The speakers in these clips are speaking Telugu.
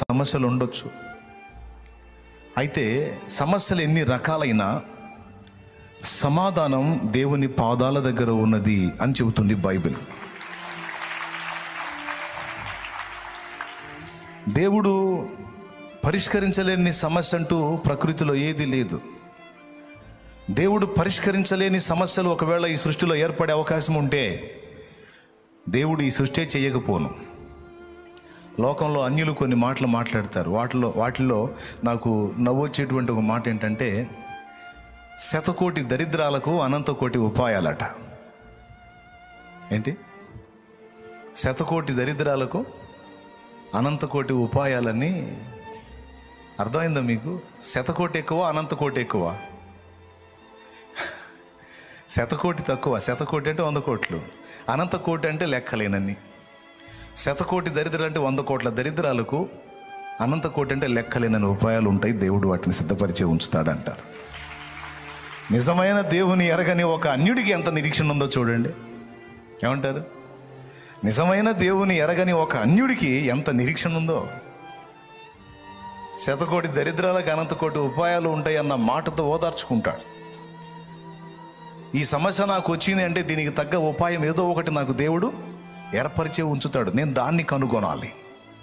సమస్యలు ఉండొచ్చు అయితే సమస్యలు ఎన్ని రకాలైనా సమాధానం దేవుని పాదాల దగ్గర ఉన్నది అని చెబుతుంది బైబిల్ దేవుడు పరిష్కరించలేని సమస్య అంటూ ప్రకృతిలో ఏది లేదు దేవుడు పరిష్కరించలేని సమస్యలు ఒకవేళ ఈ సృష్టిలో ఏర్పడే అవకాశం ఉంటే దేవుడు ఈ సృష్టి చేయకపోను లోకంలో అన్యులు కొన్ని మాటలు మాట్లాడతారు వాటిలో వాటిల్లో నాకు నవ్వొచ్చేటువంటి ఒక మాట ఏంటంటే శతకోటి దరిద్రాలకు అనంత కోటి ఉపాయాలట ఏంటి శతకోటి దరిద్రాలకు అనంత కోటి ఉపాయాలని అర్థమైందా మీకు శతకోటి ఎక్కువ అనంత కోటి ఎక్కువ శతకోటి తక్కువ శతకోటి అంటే వంద కోట్లు అనంత కోటి అంటే లెక్కలేనన్ని శతకోటి దరిద్రాలు అంటే వంద కోట్ల దరిద్రాలకు అనంత కోటి అంటే లెక్కలేనని ఉపాయాలు ఉంటాయి దేవుడు వాటిని సిద్ధపరిచే ఉంచుతాడంటారు నిజమైన దేవుని ఎరగని ఒక అన్యుడికి ఎంత నిరీక్షణ ఉందో చూడండి ఏమంటారు నిజమైన దేవుని ఎరగని ఒక అన్యుడికి ఎంత నిరీక్షణ ఉందో శతకోటి దరిద్రాలకు అనంత కోటి ఉపాయాలు ఉంటాయన్న మాటతో ఓదార్చుకుంటాడు ఈ సమస్య నాకు వచ్చింది అంటే దీనికి తగ్గ ఉపాయం ఏదో ఒకటి నాకు దేవుడు ఏర్పరిచే ఉంచుతాడు నేను దాన్ని కనుగొనాలి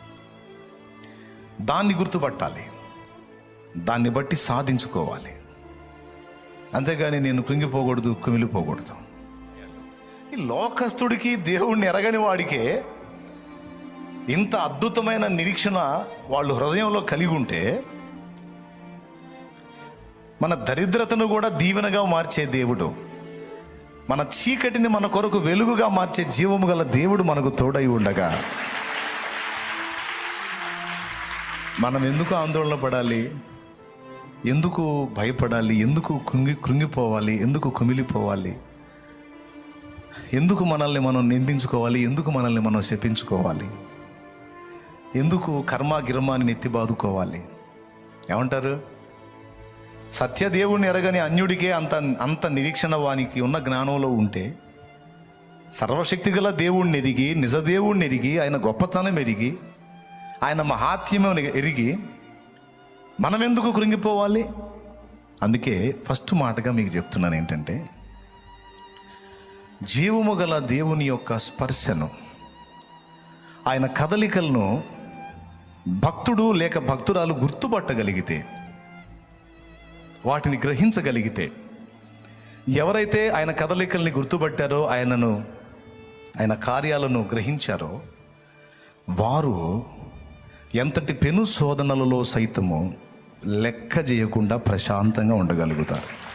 దాన్ని గుర్తుపట్టాలి దాన్ని బట్టి సాధించుకోవాలి అంతేగాని నేను కృంగిపోకూడదు కుమిలిపోకూడదు ఈ లోకస్తుడికి దేవుణ్ణి ఎరగని వాడికే ఇంత అద్భుతమైన నిరీక్షణ వాళ్ళు హృదయంలో కలిగి ఉంటే మన దరిద్రతను కూడా దీవెనగా మార్చే దేవుడు మన చీకటిని మన కొరకు వెలుగుగా మార్చే జీవము గల దేవుడు మనకు తోడై ఉండగా మనం ఎందుకు ఆందోళన పడాలి ఎందుకు భయపడాలి ఎందుకు కృంగి కృంగిపోవాలి ఎందుకు కుమిలిపోవాలి ఎందుకు మనల్ని మనం నిందించుకోవాలి ఎందుకు మనల్ని మనం శపించుకోవాలి ఎందుకు కర్మ గిర్మాని నెత్తి బాదుకోవాలి ఏమంటారు సత్యదేవుని ఎరగని అన్యుడికే అంత అంత నిరీక్షణ వానికి ఉన్న జ్ఞానంలో ఉంటే సర్వశక్తి గల దేవుణ్ణి ఎరిగి నిజదేవుణ్ణి ఎరిగి ఆయన గొప్పతనం ఎరిగి ఆయన మహాత్మ్యం ఎరిగి మనం ఎందుకు కృంగిపోవాలి అందుకే ఫస్ట్ మాటగా మీకు చెప్తున్నాను ఏంటంటే జీవము గల దేవుని యొక్క స్పర్శను ఆయన కదలికలను భక్తుడు లేక భక్తురాలు గుర్తుపట్టగలిగితే వాటిని గ్రహించగలిగితే ఎవరైతే ఆయన కదలికల్ని గుర్తుపట్టారో ఆయనను ఆయన కార్యాలను గ్రహించారో వారు ఎంతటి పెను శోధనలలో సైతము లెక్క చేయకుండా ప్రశాంతంగా ఉండగలుగుతారు